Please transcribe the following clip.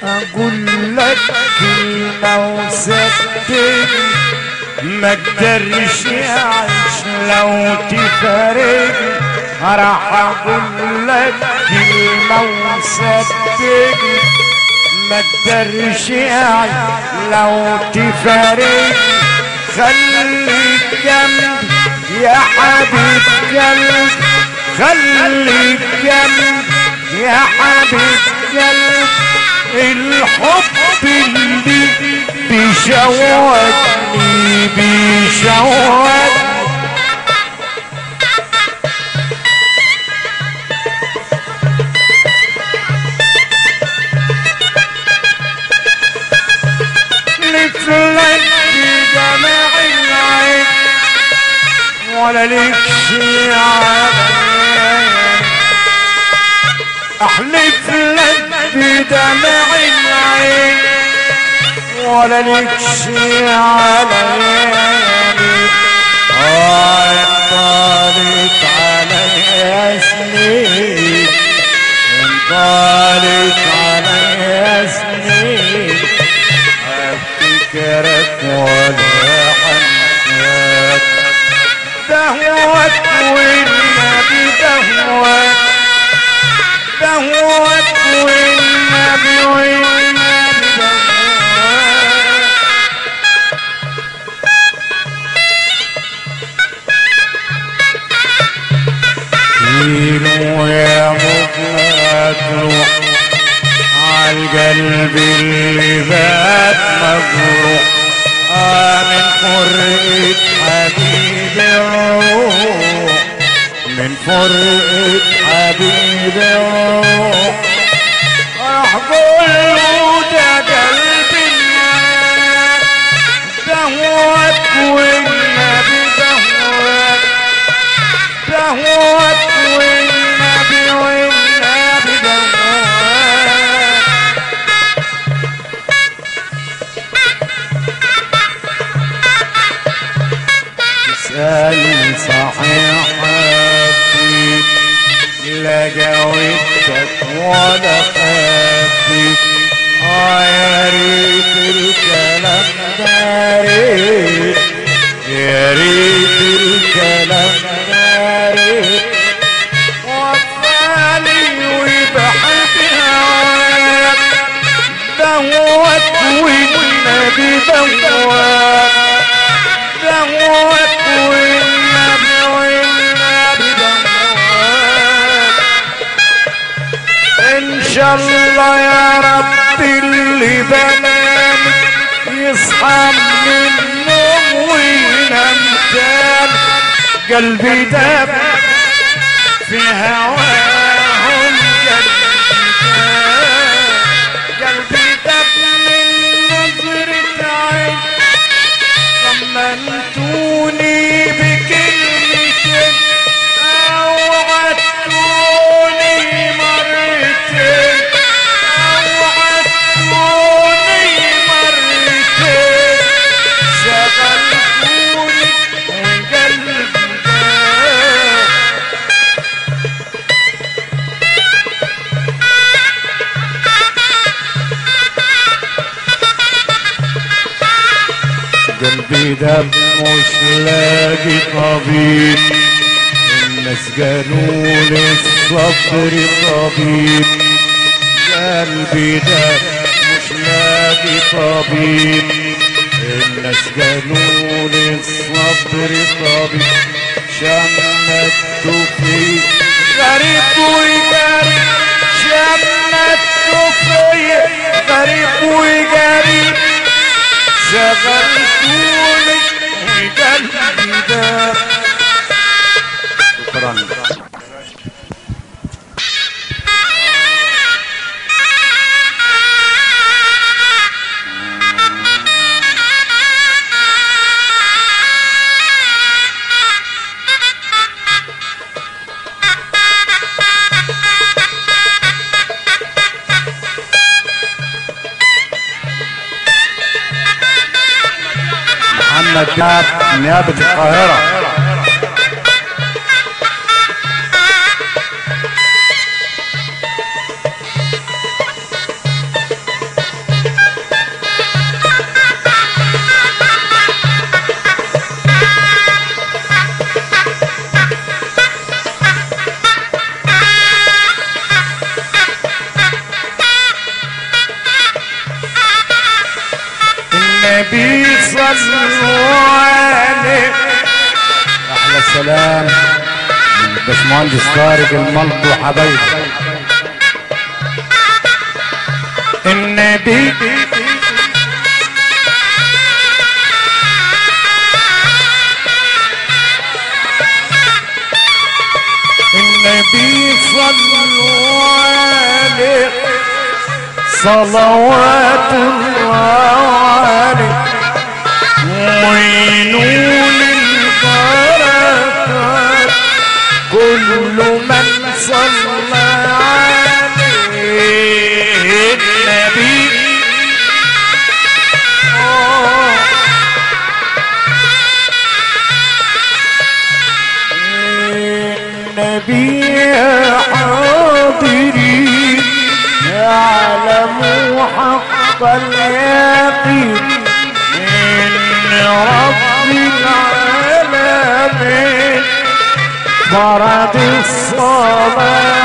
اقول لك كلمة وصدقني ما اقدرش اعيش لو تفارقني راح اقول لك كلمة وصدقني ما اقدرش اعيش لو تفارقني خليك جنبي يا حبيب قلبي خليك جنبي يا حبيب قلبي الحب اللي بيشوقني بيشوقني مثلك بدمع العين ولا لك شي علي احلف لك بدمع العين ولا لك شي علي اه انطالت علي سنين انطالت علي سنين افتكرك ولا حنساك دهوك والنبي دهوك دهوك والنبي والنبي دهوك كيلو يا مبلغ تروح عالقلب اللي بات مجروح آه من فرقة حبيب الروح من فرقة حبيب الروح راح قوله ده قلبي النار دهوك والنبي دهوك دهوك والنبي والنبي دهوك تسألني صحيح حبيت لا جاوبتك ولا خبيت اه يا ريت الكلام ده ريت يا ريت الكلام ده ريت وفاني وبحب هواك دهوك والنبي دهوك دهوك والنبي والنبي دهوك ان شاء الله يا رب اللي بنام يصحى من النوم وينام تاني قلبي داب في هواهم قلبي داب من نظرة عين طمنتوني بكلمتين اوعدتوني مرتين اوعدتوني مرتين شغلتوني وقلبي داب قلبي دم مش لاقي طبيب الناس قالوا لي الصبر طبيب قلبي دم مش لاقي طبيب الناس قالوا لي الصبر طبيب شمت في غريب وقريب شمت في غريب وقريب شغلتوني وقلبي داب شكرا محمد جاب نيابة القاهرة النبي صلوا عليه احلى السلام باشمهندس طارق الملط وحبايبي النبي النبي صلوا عليه صلوات الله عليه وينون البركات كل من صلى عليه النبي آه. النبي حاضرين يعلموا حق اليقين إن رب العالمين فرض الصلاة